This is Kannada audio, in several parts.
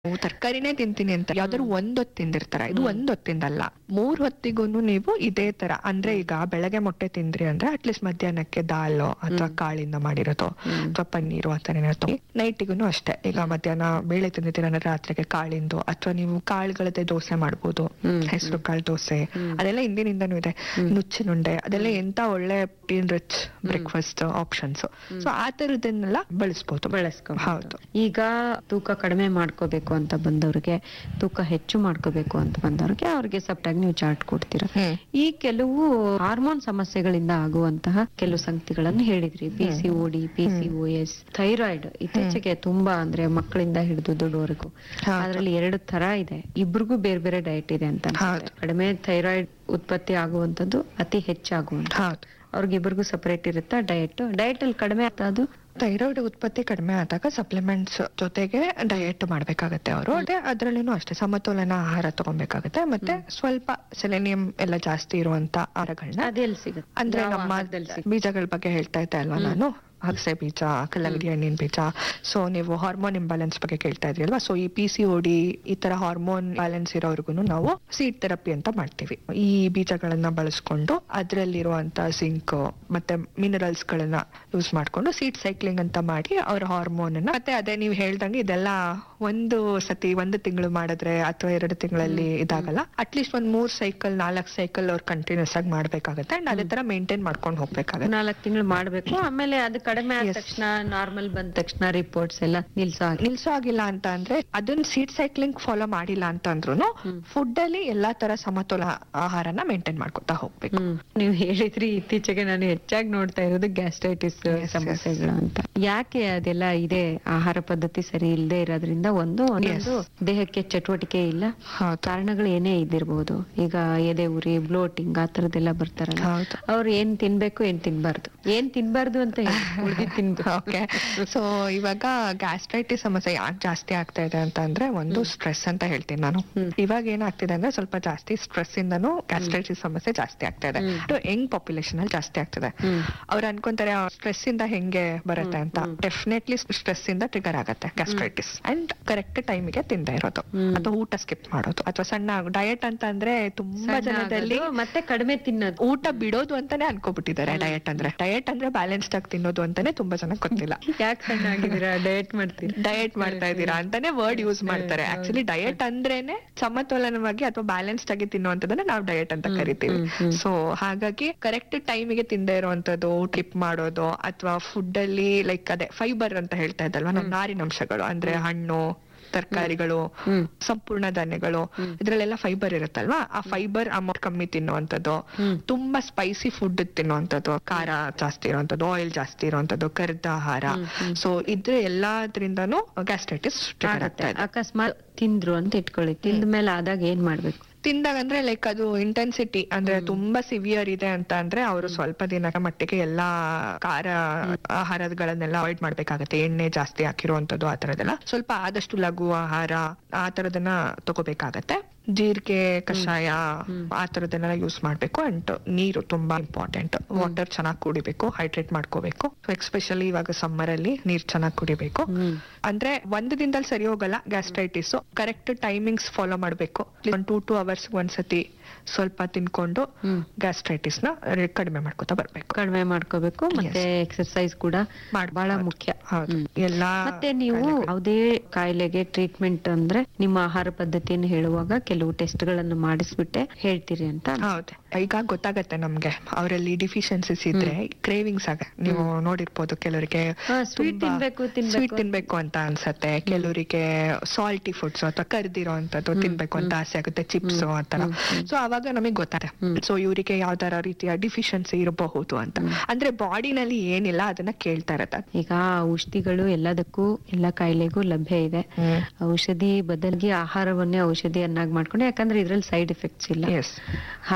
ತರಕಾರಿನೇ ತಿಂತೀನಿ ಅಂತ ಯಾವ್ದಾದ್ರು ಒಂದ್ ಹೊತ್ತು ತಿಂದಿರ್ತಾರ ಇದು ಒಂದ್ ಹೊತ್ತಿಂದಲ್ಲ ಮೂರ್ ಹೊತ್ತಿಗೂನು ನೀವು ಇದೇ ತರ ಅಂದ್ರೆ ಈಗ ಬೆಳಗ್ಗೆ ಮೊಟ್ಟೆ ತಿಂದ್ರಿ ಅಂದ್ರೆ ಅಟ್ಲೀಸ್ಟ್ ಮಧ್ಯಾಹ್ನಕ್ಕೆ ದಾಲು ಅಥವಾ ಕಾಳಿಂದ ಮಾಡಿರೋದು ಅಥವಾ ಪನ್ನೀರು ಆತರ ಏನಾದ್ರು ನೈಟಿಗೂ ಅಷ್ಟೇ ಈಗ ಮಧ್ಯಾಹ್ನ ಬೇಳೆ ತಿಂದಿದ್ದೀರ ಅಂದ್ರೆ ರಾತ್ರಿಗೆ ಕಾಳಿಂದು ಅಥವಾ ನೀವು ಕಾಳುಗಳದ್ದೇ ದೋಸೆ ಮಾಡ್ಬೋದು ಹೆಸರು ಕಾಳು ದೋಸೆ ಅದೆಲ್ಲ ಹಿಂದಿನಿಂದನೂ ಇದೆ ನುಚ್ಚಿನುಂಡೆ ಅದೆಲ್ಲ ಎಂತ ಒಳ್ಳೆ protein rich breakfast options so ಆ ತರದನ್ನೆಲ್ಲ ಬಳಸ್ಬೋದು ಬಳಸ್ಕೊ ಹೌದು ಈಗ ತೂಕ ಕಡಿಮೆ ಮಾಡ್ಕೋಬೇಕು ಅಂತ ಬಂದವ್ರಿಗೆ ತೂಕ ಹೆಚ್ಚು ಮಾಡ್ಕೋಬೇಕು ಅಂತ ಬಂದವ್ರಿಗೆ ಅವ್ರಿಗೆ ಸಪ್ಟಾಗಿ ನೀವು ಚಾರ್ಟ್ ಕೊಡ್ತೀರಾ ಹ್ಮ್. ಈ ಕೆಲವು ಹಾರ್ಮೋನ್ ಸಮಸ್ಯೆಗಳಿಂದ ಆಗುವಂತಹ ಕೆಲವು ಸಂಗತಿಗಳನ್ನು ಹೇಳಿದ್ರಿ P C D P C O S thyroid ಇತ್ತೀಚೆಗೆ ತುಂಬಾ ಅಂದ್ರೆ ಮಕ್ಕಳಿಂದ ಹಿಡಿದು ದೊಡ್ಡವರೆಗೂ ಹೌದು. ಅದರಲ್ಲಿ ಎರಡು ತರ ಇದೆ ಇಬ್ರಿಗೂ ಬೇರೆ ಬೇರೆ ಡಯಟ್ ಇದೆ ಅಂತ ಅನ್ಸುತ್ತೆ. ಹೌದು. ಕಡಿಮೆ ಥೈರಾಯ್ಡ್ ಉತ್ಪತ್ತಿ ಆಗುವಂತದ್ದು ಅತಿ ಹೆಚ್ಚಾಗುವಂತ ಹೌದು ಅವ್ರಿಗಿಬ್ರಿಗೂ ಸಪರೇಟ್ ಇರುತ್ತಾ ಡಯಟ್ ಡಯಟ್ ಅಲ್ಲಿ ಕಡಿಮೆ ಅದು ಥೈರಾಯ್ಡ್ ಉತ್ಪತ್ತಿ ಕಡಿಮೆ ಆದಾಗ ಸಪ್ಲಿಮೆಂಟ್ಸ್ ಜೊತೆಗೆ ಡಯಟ್ ಮಾಡ್ಬೇಕಾಗತ್ತೆ ಅವರು ಅದೇ ಅದ್ರಲ್ಲಿನೂ ಅಷ್ಟೇ ಸಮತೋಲನ ಆಹಾರ ತಗೊಬೇಕಾಗತ್ತೆ ಮತ್ತೆ ಸ್ವಲ್ಪ ಸೆಲೆನಿಯಂ ಎಲ್ಲ ಜಾಸ್ತಿ ಇರುವಂತ ಆಹಾರಗಳನ್ನ ಅದೆಲ್ಲಿ ಸಿಗುತ್ತೆ ಅಂದ್ರೆ ಯಾವ ನಮ್ಮ ಆಹಾರದಲ್ಲಿ ಸಿಗುತ್ತೆ? ಬೀಜಗಳ ಬಗ್ಗೆ ಹೇಳ್ತಾ ಇದ್ದೆ ಅಲ್ವಾ ನಾನು ಅಗಸೆ ಬೀಜ ಕಲ್ಲಂಗಡಿ ಹಣ್ಣಿನ ಬೀಜ ಸೊ ನೀವು ಹಾರ್ಮೋನ್ ಇಂಬ್ಯಾಲೆನ್ಸ್ ಬಗ್ಗೆ ಕೇಳ್ತಾ ಇದ್ರಿ ಅಲ್ವಾ ಸೊ ಈ ಪಿ ಸಿ ಡಿ ಈ ತರ ಹಾರ್ಮೋನ್ ಬ್ಯಾಲೆನ್ಸ್ ಇರೋರ್ಗು ನಾವು ಸೀಡ್ ಥೆರಪಿ ಅಂತ ಮಾಡ್ತೀವಿ ಈ ಬೀಜಗಳನ್ನ ಬಳಸ್ಕೊಂಡು ಅದ್ರಲ್ಲಿರುವಂತ ಸಿಂಕ್ ಮತ್ತೆ ಮಿನರಲ್ಸ್ ಗಳನ್ನ ಯೂಸ್ ಮಾಡ್ಕೊಂಡು ಸೀಡ್ ಸೈಕ್ಲಿಂಗ್ ಅಂತ ಮಾಡಿ ಅವ್ರ ಹಾರ್ಮೋನ್ ಅನ್ನ ಮತ್ತೆ ಅದೇ ನೀವು ಹೇಳ್ದಂಗೆ ಇದೆಲ್ಲ ಒಂದು ಸತಿ ಒಂದು ತಿಂಗಳು ಮಾಡಿದ್ರೆ ಅಥವಾ ಎರಡು ತಿಂಗಳಲ್ಲಿ ಇದಾಗಲ್ಲ ಅಟ್ಲೀಸ್ಟ್ ಒಂದ್ ಮೂರ್ ಸೈಕಲ್ ನಾಲ್ಕ್ ಸೈಕಲ್ ಅವ್ರು ಕಂಟಿನ್ಯೂಸ್ ಆಗಿ ಮಾಡ್ಬೇಕಾಗತ್ತೆ ಅಂಡ್ ಅದೇ ತರ ಮೇಂಟೈನ್ ಮಾಡ್ಕೊಂಡು ಹೋಗ್ಬೇಕಾಗತ್ತೆ ನಾಲ್ಕು ತಿಂಗಳು ಮಾಡ್ಬೇಕು ಆಮೇಲೆ ಅದು ಕಡಿಮೆ ಆದ ತಕ್ಷಣ ನಾರ್ಮಲ್ ಬಂದ ತಕ್ಷಣ ರಿಪೋರ್ಟ್ಸ್ ಎಲ್ಲ ನಿಲ್ಸೋ ಹಾಗೆ ನಿಲ್ಸೋ ಆಗಿಲ್ಲ ಅಂತ ಅಂದ್ರೆ ಅದನ್ನ ಸೀಡ್ ಸೈಕ್ಲಿಂಗ್ ಫಾಲೋ ಮಾಡಿಲ್ಲ ಅಂತ ಅಂದ್ರೂ ಫುಡ್ ಅಲ್ಲಿ ಎಲ್ಲಾ ತರ ಸಮತೋಲ ಆಹಾರನ ಮೇಂಟೈನ್ ಮಾಡ್ಕೊತಾ ಹೋಗ್ಬೇಕು ಹ್ಮ್ ನೀವು ಹೇಳಿದ್ರಿ ಇತ್ತೀಚೆಗೆ ನಾನು ಹೆಚ್ಚಾಗಿ ನೋಡ್ತಾ ಇರೋದು ಗ್ಯಾಸ್ಟ್ರೈಟಿಸ್ ಸಮಸ್ಯೆಗಳು ಅಂತ ಯಾಕೆ ಅದೆಲ್ಲ ಇದೆ ಆಹಾರ ಪದ್ಧತಿ ಸರಿ ಇಲ್ಲದೆ ಇರೋದ್ರಿಂದ ಒಂದು ಒಂದೊಂದು ದೇಹಕ್ಕೆ ಚಟುವಟಿಕೆ ಇಲ್ಲ ಹೌದು ಕಾರಣಗಳು ಏನೇ ಇದ್ದಿರ್ಬೋದು ಈಗ ಎದೆ ಉರಿ ಬ್ಲೋಟಿಂಗ್ ಆ ತರದೆಲ್ಲ ಬರ್ತಾರಲ್ಲ ಹೌದು ಅವ್ರು ಏನ್ ತಿನ್ಬೇಕು ಏನ್ ತಿನ್ಬಾರ್ದು ಏನ್ ತಿನ್ಬಾರ್ದು ಅಂತ ಉಳಿದಿದ್ ತಿನ್ಬೇಕು ಓಕೆ ಸೊ ಇವಾಗ ಗ್ಯಾಸ್ಟ್ರೈಟಿಸ್ ಸಮಸ್ಯೆ ಯಾಕೆ ಜಾಸ್ತಿ ಆಗ್ತಾ ಇದೆ ಅಂತ ಅಂದ್ರೆ ಒಂದು ಸ್ಟ್ರೆಸ್ ಅಂತ ಹೇಳ್ತೀನಿ ನಾನು ಇವಾಗ ಏನಾಗ್ತಿದೆ ಅಂದ್ರೆ ಸ್ವಲ್ಪ ಜಾಸ್ತಿ ಸ್ಟ್ರೆಸ್ ಇಂದನೂ ಗ್ಯಾಸ್ಟ್ರೈಟಿಸ್ ಸಮಸ್ಯೆ ಜಾಸ್ತಿ ಆಗ್ತಾ ಇದೆ ಯಂಗ್ ಪಾಪ್ಯುಲೇಷನ್ ಅಲ್ಲಿ ಜಾಸ್ತಿ ಆಗ್ತಿದೆ ಅವ್ರು ಅನ್ಕೊಂತಾರೆ ಸ್ಟ್ರೆಸ್ ಇಂದ ಹೆಂಗೆ ಬರುತ್ತೆ ಅಂತ ಡೆಫಿನೆಟ್ಲಿ ಸ್ಟ್ರೆಸ್ ಇಂದ ಟ್ರಿಗರ್ ಆಗತ್ತೆ ಗ್ಯಾಸ್ಟ್ರೈಟಿಸ್ ಅಂಡ್ ಕರೆಕ್ಟ್ ಟೈಮಿಗೆ ತಿಂದ ಇರೋದು ಅಥವಾ ಊಟ ಸ್ಕಿಪ್ ಮಾಡೋದು ಅಥವಾ ಸಣ್ಣ ಡಯಟ್ ಅಂತ ಅಂದ್ರೆ ತುಂಬಾ ಜನದಲ್ಲಿ ಆಗೋದು, ಮತ್ತೆ ಕಡಿಮೆ ತಿನ್ನೋದು ಊಟ ಬಿಡೋದು ಅಂತಾನೆ ಅನ್ಕೋಬಿಟ್ಟಿದ್ದಾರೆ ಡಯಟ್ ಅಂದ್ರೆ ಡಯಟ್ ಅಂದ್ರೆ ಬ್ಯಾಲೆನ್ಸ್ಡ್ ಆಗಿ ತಿನ್ನೋದು ಅಂತಾನೆ ತುಂಬಾ ಜನ ಗೊತ್ತಿಲ್ಲ ಯಾಕೆ ಸಣ್ಣ ಆಗಿದ್ದೀರಾ ಡಯಟ್ ಮಾಡ್ತೀರಿ ಡಯಟ್ ಮಾಡ್ತಾ ಇದ್ದೀರಾ ಅಂತಾನೆ ವರ್ಡ್ ಯೂಸ್ ಮಾಡ್ತಾರೆ ಆಕ್ಚುಲಿ ಡಯಟ್ ಅಂದ್ರೇನೆ ಸಮತೋಲನವಾಗಿ ಅಥವಾ ಬ್ಯಾಲೆನ್ಸ್ಡ್ ಆಗಿ ತಿನ್ನುವಂತದನ್ನ ನಾವು ಡಯಟ್ ಅಂತ ಕರಿತೀವಿ ಸೊ ಹಾಗಾಗಿ ಕರೆಕ್ಟ್ ಟೈಮಿಗೆ ತಿಂದೇ ಇರುವಂತದ್ದು ಟಿಪ್ ಮಾಡೋದು ಅಥವಾ ಫುಡ್ ಅಲ್ಲಿ ಲೈಕ್ ಅದೇ ಫೈಬರ್ ಅಂತ ಹೇಳ್ತಾ ಇದ್ದಲ್ವಾ ನಮ್ಮ ನಾರಿನಂಶಗಳು ಅಂದ್ರೆ ಹಣ್ಣು ತರಕಾರಿಗಳು ಸಂಪೂರ್ಣ ಧಾನ್ಯಗಳು ಇದ್ರಲ್ಲೆಲ್ಲ ಫೈಬರ್ ಇರುತ್ತಲ್ವಾ ಆ ಫೈಬರ್ ಅಮೌಂಟ್ ಕಮ್ಮಿ ತಿನ್ನುವಂಥದ್ದು ತುಂಬಾ ಸ್ಪೈಸಿ ಫುಡ್ ತಿನ್ನುವಂಥದ್ದು ಖಾರ ಜಾಸ್ತಿ ಇರುವಂತದ್ದು ಆಯಿಲ್ ಜಾಸ್ತಿ ಇರುವಂತದ್ದು ಕರಿದ ಆಹಾರ ಸೊ ಇದ್ರ ಎಲ್ಲಾದ್ರಿಂದನೂ ಗ್ಯಾಸ್ಟ್ರೈಟಿಸ್ ಆಗ್ತಾ ಇದೆ ಅಕಸ್ಮಾತ್ ತಿಂದ್ರು ಅಂತ ಇಟ್ಕೊಳ್ಳಿ ತಿಂದ ಮೇಲೆ ಆದಾಗ ಏನ್ ಮಾಡ್ಬೇಕು ತಿಂದಾಗ ಅಂದ್ರೆ ಲೈಕ್ ಅದು ಇಂಟೆನ್ಸಿಟಿ ಅಂದ್ರೆ ತುಂಬಾ ಸಿವಿಯರ್ ಇದೆ ಅಂತ ಅಂದ್ರೆ ಅವರು ಸ್ವಲ್ಪ ದಿನದ ಮಟ್ಟಿಗೆ ಎಲ್ಲಾ ಖಾರ ಆಹಾರಗಳನ್ನೆಲ್ಲ ಅವಾಯ್ಡ್ ಮಾಡ್ಬೇಕಾಗತ್ತೆ ಎಣ್ಣೆ ಜಾಸ್ತಿ ಹಾಕಿರುವಂತದ್ದು ಆ ತರದೆಲ್ಲ ಸ್ವಲ್ಪ ಆದಷ್ಟು ಲಘು ಆಹಾರ ಆ ತರದನ್ನ ತಗೋಬೇಕಾಗತ್ತೆ ಜೀರಿಗೆ ಕಷಾಯ ಆ ತರದನ್ನೆಲ್ಲ ಯೂಸ್ ಮಾಡ್ಬೇಕು ಅಂಡ್ ನೀರು ತುಂಬಾ ಇಂಪಾರ್ಟೆಂಟ್ ವಾಟರ್ ಚೆನ್ನಾಗಿ ಕುಡಿಬೇಕು ಹೈಡ್ರೇಟ್ ಮಾಡ್ಕೋಬೇಕು ಎಕ್ಸ್ಪೆಷಲಿ ಇವಾಗ ಸಮ್ಮರ್ ಅಲ್ಲಿ ನೀರ್ ಚೆನ್ನಾಗಿ ಕುಡಿಬೇಕು ಅಂದ್ರೆ ಒಂದು ದಿನದಲ್ಲಿ ಸರಿ ಹೋಗಲ್ಲ ಗ್ಯಾಸ್ಟ್ರೈಟಿಸ್ ಕರೆಕ್ಟ್ ಟೈಮಿಂಗ್ಸ್ ಫಾಲೋ ಮಾಡ್ಬೇಕು ಒಂದ್ ಟೂ ಟೂ ಅವರ್ಸ್ ಒಂದ್ಸತಿ ಸ್ವಲ್ಪ ತಿನ್ಕೊಂಡು ಗ್ಯಾಸ್ಟ್ರೈಟಿಸ್ ನ ಕಡಿಮೆ ಮಾಡ್ಕೊತಾ ಬರ್ಬೇಕು ಕಡಿಮೆ ಮಾಡ್ಕೋಬೇಕು ಮತ್ತೆ ಎಕ್ಸರ್ಸೈಸ್ ಕೂಡ ಮಾಡ್ಬೇಕು. ಬಹಳ ಮುಖ್ಯ ಹೌದು ಹ್ಮ್. ಎಲ್ಲಾ ಮತ್ತೆ ನೀವು ಯಾವುದೇ ಕಾಯಿಲೆಗೆ ಟ್ರೀಟ್ಮೆಂಟ್ ಅಂದ್ರೆ ನಿಮ್ಮ ಆಹಾರ ಪದ್ಧತಿಯನ್ನು ಹೇಳುವಾಗ ಕೆಲವು ಟೆಸ್ಟ್ ಗಳನ್ನು ಮಾಡಿಸ್ಬಿಟ್ಟೆ ಹೇಳ್ತೀರಿ ಅಂತ ಹೌದು ಈಗ ಗೊತ್ತಾಗತ್ತೆ ನಮ್ಗೆ ಅವರಲ್ಲಿ ಡಿಫಿಷಿಯನ್ಸಿಸ್ ಇದ್ರೆ ಕ್ರೇವಿಂಗ್ಸ್ ಆಗ ನೀವು ನೋಡಿರ್ಬೋದು ಕೆಲವರಿಗೆ ಹಾ, sweet ತಿನ್ಬೇಕು, ತಿನ್ಬೇಕು. ಸ್ವೀಟ್ ತಿನ್ಬೇಕು ಅಂತ ಅನ್ಸತ್ತೆ ಕೆಲವರಿಗೆ ಸಾಲ್ಟಿ ಫುಡ್ಸ್ ಅಥವಾ ಕರ್ದಿರೋ ಅಂತದ್ದು ತಿನ್ಬೇಕು ಅಂತ ಆಸೆ ಆಗುತ್ತೆ ಚಿಪ್ಸ್ ಆತರ ಸೊ ಅವಾಗ ನಮಗೆ ಗೊತ್ತಾಗುತ್ತೆ ಸೊ ಇವರಿಗೆ ಯಾವ್ದಾರ ರೀತಿಯ ಡಿಫಿಷಿಯನ್ಸಿ ಇರಬಹುದು ಅಂತ ಅಂದ್ರೆ ಬಾಡಿನಲ್ಲಿ ಏನಿಲ್ಲ ಅದನ್ನ ಕೇಳ್ತಾ ಇರತ್ತೆ ಈಗ ಔಷಧಿಗಳು ಎಲ್ಲದಕ್ಕೂ ಎಲ್ಲ ಕಾಯಿಲೆಗೂ ಲಭ್ಯ ಇದೆ ಔಷಧಿ ಬದಲಿಗೆ ಆಹಾರವನ್ನೇ ಔಷಧಿಯನ್ನಾಗಿ ಮಾಡ್ಕೊಂಡು ಯಾಕಂದ್ರೆ ಇದ್ರಲ್ಲಿ ಸೈಡ್ ಎಫೆಕ್ಟ್ಸ್ ಇಲ್ಲ ಎಸ್ ಹಾಗಾಗಿ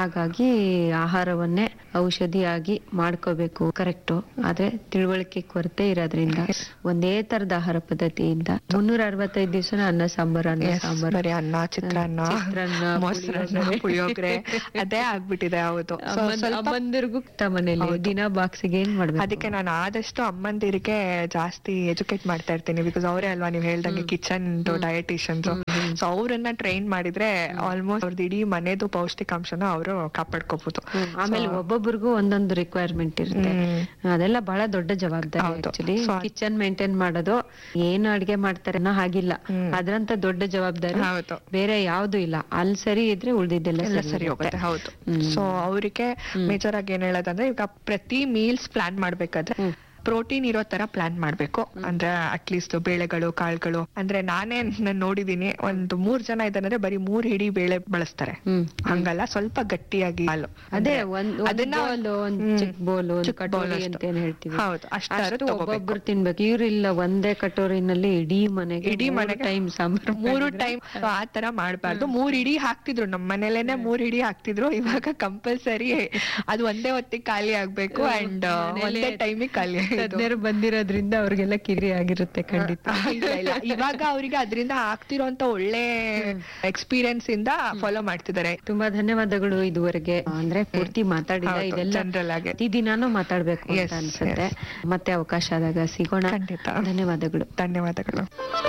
ರೀತಿ ಆಹಾರವನ್ನೇ ಔಷಧಿಯಾಗಿ ಮಾಡ್ಕೋಬೇಕು ಕರೆಕ್ಟು ಆದ್ರೆ ತಿಳುವಳಿಕೆ ಕೊರತೆ ಇರೋದ್ರಿಂದ ಒಂದೇ ತರದ ಆಹಾರ ಪದ್ಧತಿಯಿಂದ ಮುನ್ನೂರ ಅರವತ್ತೈದು ದಿವಸ ಅನ್ನ ಸಾಂಬಾರ್ ಅನ್ನ Yes, ಸಾಂಬಾರ್ ಬರೀ ಅನ್ನ ಚಿತ್ರಾನ್ನ ಚಿತ್ರಾನ್ನ, ಮೊಸರನ್ನ ಪುಳಿಯೋಗರೆ ಅದೇ ಆಗ್ಬಿಟ್ಟಿದೆ ಹೌದು So, ಸ್ವಲ್ಪ ಅಮ್ಮಂದಿರ್ಗೂ ಮನೇಲಿ ದಿನ ಬಾಕ್ಸಿಗೆ ಏನ್ ಮಾಡ್ಬೇಕು ಅದಕ್ಕೆ ನಾನು ಆದಷ್ಟು ಅಮ್ಮಂದಿರಿಗೆ ಜಾಸ್ತಿ ಎಜುಕೇಟ್ ಮಾಡ್ತಾ ಇರ್ತೀನಿ ಬಿಕಾಸ್ ಅವರೇ ಅಲ್ವಾ ನೀವ್ ಹೇಳ್ದಂಗೆ ಕಿಚನ್ ಡಯಟಿಷಿಯನ್ಸ್ ಸೊ ಅವ್ರನ್ನ ಟ್ರೈನ್ ಮಾಡಿದ್ರೆ ಆಲ್ಮೋಸ್ಟ್ ಅವ್ರದ್ದು ಇಡೀ ಮನೆದು ಪೌಷ್ಟಿಕಾಂಶನ ಅವರು ಕಾಪಾಡ್ಕೋಬಹುದು ಹ್ಮ್. ಆಮೇಲೆ ಒಬ್ಬೊಬ್ರಿಗೂ ಒಂದೊಂದು ರಿಕ್ವೈರ್ಮೆಂಟ್ ಇರುತ್ತೆ ಅದೆಲ್ಲ ಬಹಳ ದೊಡ್ಡ ಜವಾಬ್ದಾರಿ ಹೌದು. ಆಕ್ಚುಲಿ So, ಕಿಚನ್ ಮೇಂಟೈನ್ ಮಾಡೋದು ಏನು ಅಡ್ಗೆ ಮಾಡ್ತಾರೆ ಅನ್ನೋ ಹಾಗಿಲ್ಲ ಅದ್ರಂತ ದೊಡ್ಡ ಜವಾಬ್ದಾರಿ ಹೌದು ಬೇರೆ ಯಾವ್ದು ಇಲ್ಲ ಅಲ್ಲಿ ಸರಿ ಇದ್ರೆ ಉಳ್ದಿದ್ದೆಲ್ಲ ಎಲ್ಲ ಸರಿ ಸರಿ ಹೋಗುತ್ತೆ. ಹೋಗುತ್ತೆ ಹೌದು ಹ್ಮ್. ಸೊ ಅವರಿಗೆ ಮೇಜರ್ ಆಗಿ ಏನ್ ಹೇಳೋದಂದ್ರೆ ಈಗ ಪ್ರತಿ ಮೀಲ್ಸ್ ಪ್ಲಾನ್ ಮಾಡ್ಬೇಕಾದ್ರೆ ಹ್ಮ್. ಪ್ರೋಟೀನ್ ಇರೋ ತರ ಪ್ಲಾನ್ ಮಾಡ್ಬೇಕು ಅಂದ್ರೆ ಅಟ್ಲೀಸ್ಟ್ ಬೇಳೆಗಳು ಕಾಳುಗಳು ಅಂದ್ರೆ ನಾನೇ ನಾನ್ ನೋಡಿದೀನಿ ಒಂದು ಮೂರ್ ಜನ ಇದ್ದಾನಂದ್ರೆ ಬರೀ ಮೂರ್ ಹಿಡಿ ಬೇಳೆ ಬಳಸ್ತಾರೆ ಹ್ಮ್ ಹಂಗಲ್ಲ ಸ್ವಲ್ಪ ಗಟ್ಟಿಯಾಗಿ ಹಾಲು ಅದೇ ಅಂದ್ರೆ ಒಂದ್ ಅದನ್ನ ಅದನ್ನ ಒಂದ್ ಹ್ಮ್. ಚಿಕ್ಕ ಬೋಲ್ ಒಂದ್ ಚಿಕ್ಕ bowl ಕಟೋರಿ ಅಷ್ಟು. ಅಂತ ಏನ್ ಹೇಳ್ತೀವಿ ಹೌದು ಅಷ್ಟಾರು ಅಷ್ಟು ತಗೋಬೇಕು ಒಬ್ಬೊಬ್ರು ತಿನ್ಬೇಕು ಇವ್ರಿಲ್ಲ ಒಂದೇ ಕಟೋರಿನಲ್ಲಿ ಇಡೀ ಮನೆಗೆ ಇಡೀ ಮನೆಗೆ ಟೈಮ್ ಸಾಂಬಾರ್ ಮೂರು ಟೈಮ್ ಆ ತರ ಮಾಡ್ಬಾರ್ದು ಮೂರ್ ಇಡಿ ಹಾಕ್ತಿದ್ರು ನಮ್ ಮನೇಲೇನೆ ಮೂರ್ ಇಡಿ ಹಾಕ್ತಿದ್ರು ಇವಾಗ ಕಂಪಲ್ಸರಿ ಅದು ಒಂದೇ ಹೊತ್ತಿಗೆ ಖಾಲಿ ಆಗ್ಬೇಕು ಅಂಡ್ ಒಂದೇ ಟೈಮಿಗೆ ಖಾಲಿ ಆಗೋದು. ತಜ್ಞರು ಬಂದಿರೋದ್ರಿಂದ ಅವ್ರಿಗೆಲ್ಲ ಕಿರಿ ಆಗಿರುತ್ತೆ ಖಂಡಿತ ಇಲ್ಲ, ಇಲ್ಲ. ಇವಾಗ ಅವರಿಗೆ ಅದರಿಂದ ಆಗ್ತಿರೋಂತ ಒಳ್ಳೆ ಎಕ್ಸ್ಪೀರಿಯನ್ಸ್ ಇಂದ ಫಾಲೋ ಮಾಡ್ತಿದ್ದಾರೆ ತುಂಬಾ ಧನ್ಯವಾದಗಳು ಇದುವರೆಗೆ ಅಂದ್ರೆ ಪೂರ್ತಿ ಮಾತಾಡಿಲ್ಲ ಹೌದು, ಇದೆಲ್ಲ general ಆಗಿ. ಪ್ರತಿದಿನಾನು ಮಾತಾಡ್ಬೇಕು Yes, ಅಂತ ಅನ್ಸುತ್ತೆ ಮತ್ತೆ ಅವಕಾಶ ಆದಾಗ ಸಿಗೋಣ ಖಂಡಿತ. ಧನ್ಯವಾದಗಳು ಧನ್ಯವಾದಗಳು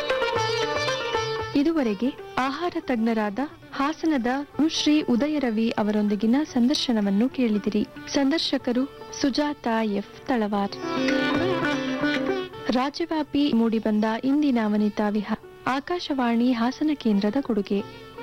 ಇದುವರೆಗೆ ಆಹಾರ ತಜ್ಞರಾದ ಹಾಸನದ ಶ್ರೀ ಉದಯರವಿ ಅವರೊಂದಿಗಿನ ಸಂದರ್ಶನವನ್ನು ಕೇಳಿದಿರಿ ಸಂದರ್ಶಕರು ಸುಜಾತ ಎಫ್ ತಳವಾರ್ ರಾಜ್ಯವ್ಯಾಪಿ ಮೂಡಿಬಂದ ಇಂದಿನ ವನಿತಾ ವಿಹಾರ ಆಕಾಶವಾಣಿ ಹಾಸನ ಕೇಂದ್ರದ ಕೊಡುಗೆ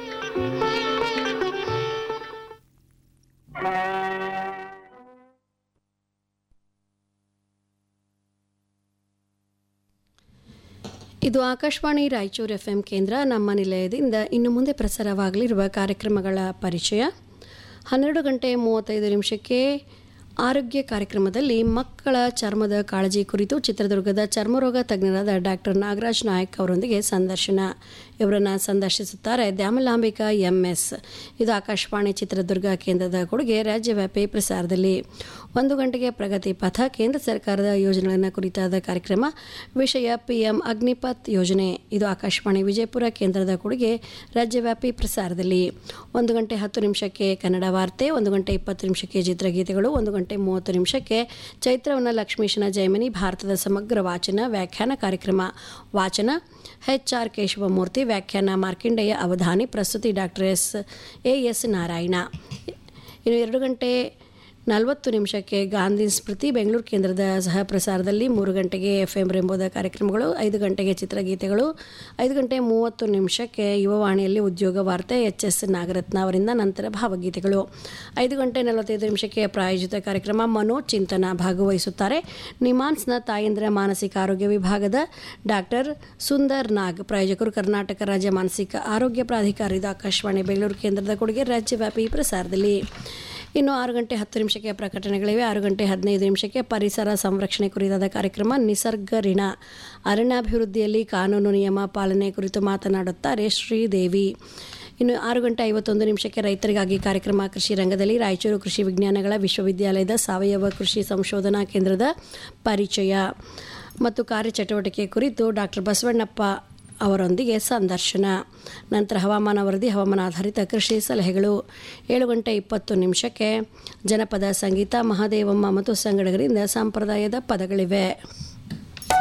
ಇದು ಆಕಾಶವಾಣಿ ರಾಯಚೂರು ಎಫ್ ಎಂ ಕೇಂದ್ರ ನಮ್ಮ ನಿಲಯದಿಂದ ಇನ್ನು ಮುಂದೆ ಪ್ರಸಾರವಾಗಲಿರುವ ಕಾರ್ಯಕ್ರಮಗಳ ಪರಿಚಯ ಹನ್ನೆರಡು ಗಂಟೆ ಮೂವತ್ತೈದು ನಿಮಿಷಕ್ಕೆ ಆರೋಗ್ಯ ಕಾರ್ಯಕ್ರಮದಲ್ಲಿ ಮಕ್ಕಳ ಚರ್ಮದ ಕಾಳಜಿ ಕುರಿತು ಚಿತ್ರದುರ್ಗದ ಚರ್ಮರೋಗ ತಜ್ಞರಾದ ಡಾಕ್ಟರ್ ನಾಗರಾಜ್ ನಾಯಕ್ ಅವರೊಂದಿಗೆ ಸಂದರ್ಶನ ಇವರನ್ನು ಸಂದರ್ಶಿಸುತ್ತಾರೆ ದ್ಯಾಮಲಾಂಬಿಕಾ ಎಂಎಸ್ ಇದು ಆಕಾಶವಾಣಿ ಚಿತ್ರದುರ್ಗ ಕೇಂದ್ರದ ಕೊಡುಗೆ ರಾಜ್ಯವ್ಯಾಪಿ ಪ್ರಸಾರದಲ್ಲಿ ಒಂದು ಗಂಟೆಗೆ ಪ್ರಗತಿ ಪಥ ಕೇಂದ್ರ ಸರ್ಕಾರದ ಯೋಜನೆಗಳನ್ನು ಕುರಿತಾದ ಕಾರ್ಯಕ್ರಮ ವಿಷಯ ಪಿಎಂ ಅಗ್ನಿಪಥ್ ಯೋಜನೆ ಇದು ಆಕಾಶವಾಣಿ ವಿಜಯಪುರ ಕೇಂದ್ರದ ಕೊಡುಗೆ ರಾಜ್ಯವ್ಯಾಪಿ ಪ್ರಸಾರದಲ್ಲಿ ಒಂದು ಗಂಟೆ ಹತ್ತು ನಿಮಿಷಕ್ಕೆ ಕನ್ನಡ ವಾರ್ತೆ ಒಂದು ಗಂಟೆ ಇಪ್ಪತ್ತು ನಿಮಿಷಕ್ಕೆ ಚಿತ್ರಗೀತೆಗಳು ಒಂದು ಗಂಟೆ ಮೂವತ್ತು ನಿಮಿಷಕ್ಕೆ ಚೈತ್ರವನ ಲಕ್ಷ್ಮೀಶನ ಜೈಮಿನಿ ಭಾರತದ ಸಮಗ್ರ ವಾಚನ ವ್ಯಾಖ್ಯಾನ ಕಾರ್ಯಕ್ರಮ ವಾಚನ ಎಚ್ ಆರ್ ಕೇಶವಮೂರ್ತಿ ವ್ಯಾಖ್ಯಾನ ಮಾರ್ಕಿಂಡೆಯ ಅವಧಾನಿ ಪ್ರಸ್ತುತಿ doctor S A S Narayana ಇನ್ನು ಎರಡು ಗಂಟೆ ನಲವತ್ತು ನಿಮಿಷಕ್ಕೆ ಗಾಂಧಿ ಸ್ಮೃತಿ ಬೆಂಗಳೂರು ಕೇಂದ್ರದ ಸಹ ಪ್ರಸಾರದಲ್ಲಿ ಮೂರು ಗಂಟೆಗೆ ಎಫ್ ಎಂ ಎಂಬುದ ಕಾರ್ಯಕ್ರಮಗಳು ಐದು ಗಂಟೆಗೆ ಚಿತ್ರಗೀತೆಗಳು ಐದು ಗಂಟೆ ಮೂವತ್ತು ನಿಮಿಷಕ್ಕೆ ಯುವವಾಣಿಯಲ್ಲಿ ಉದ್ಯೋಗ ವಾರ್ತೆ ಎಚ್ ಎಸ್ ನಾಗರತ್ನ ಅವರಿಂದ ನಂತರ ಭಾವಗೀತೆಗಳು ಐದು ಗಂಟೆ ನಲವತ್ತೈದು ನಿಮಿಷಕ್ಕೆ ಪ್ರಾಯೋಜಿತ ಕಾರ್ಯಕ್ರಮ ಮನೋಚಿಂತನ ಭಾಗವಹಿಸುತ್ತಾರೆ ನಿಮಾನ್ಸ್ನ ತಾಯಂದ್ರ ಮಾನಸಿಕ ಆರೋಗ್ಯ ವಿಭಾಗದ ಡಾಕ್ಟರ್ ಸುಂದರ್ ನಾಗ್ ಪ್ರಾಯೋಜಕರು ಕರ್ನಾಟಕ ರಾಜ್ಯ ಮಾನಸಿಕ ಆರೋಗ್ಯ ಪ್ರಾಧಿಕಾರ ಇದು ಆಕಾಶವಾಣಿ ಬೆಂಗಳೂರು ಕೇಂದ್ರದ ಕೊಡುಗೆ ರಾಜ್ಯವ್ಯಾಪಿ ಪ್ರಸಾರದಲ್ಲಿ ಇನ್ನು ಆರು ಗಂಟೆ ಹತ್ತು ನಿಮಿಷಕ್ಕೆ ಪ್ರಕಟಣೆಗಳಿವೆ ಆರು ಗಂಟೆ ಹದಿನೈದು ನಿಮಿಷಕ್ಕೆ ಪರಿಸರ ಸಂರಕ್ಷಣೆ ಕುರಿತಾದ ಕಾರ್ಯಕ್ರಮ ನಿಸರ್ಗ ಋಣ ಅರಣ್ಯಾಭಿವೃದ್ಧಿಯಲ್ಲಿ ಕಾನೂನು ನಿಯಮ ಪಾಲನೆ ಕುರಿತು ಮಾತನಾಡುತ್ತಾರೆ ಶ್ರೀದೇವಿ ಇನ್ನು ಆರು ಗಂಟೆ ಐವತ್ತೊಂದು ನಿಮಿಷಕ್ಕೆ ರೈತರಿಗಾಗಿ ಕಾರ್ಯಕ್ರಮ ಕೃಷಿ ರಂಗದಲ್ಲಿ ರಾಯಚೂರು ಕೃಷಿ ವಿಜ್ಞಾನಗಳ ವಿಶ್ವವಿದ್ಯಾಲಯದ ಸಾವಯವ ಕೃಷಿ ಸಂಶೋಧನಾ ಕೇಂದ್ರದ ಪರಿಚಯ ಮತ್ತು ಕಾರ್ಯಚಟುವಟಿಕೆ ಕುರಿತು ಡಾಕ್ಟರ್ ಬಸವಣ್ಣಪ್ಪ ಅವರೊಂದಿಗೆ ಸಂದರ್ಶನ ನಂತರ ಹವಾಮಾನ ವರದಿ ಹವಾಮಾನ ಆಧಾರಿತ ಕೃಷಿ ಸಲಹೆಗಳು ಏಳು ಗಂಟೆ ಇಪ್ಪತ್ತು ನಿಮಿಷಕ್ಕೆ ಜನಪದ ಸಂಗೀತ ಮಹಾದೇವಮ್ಮ ಮತ್ತು ಸಂಗಡಗರಿಂದ ಸಂಪ್ರದಾಯದ ಪದಗಳಿವೆ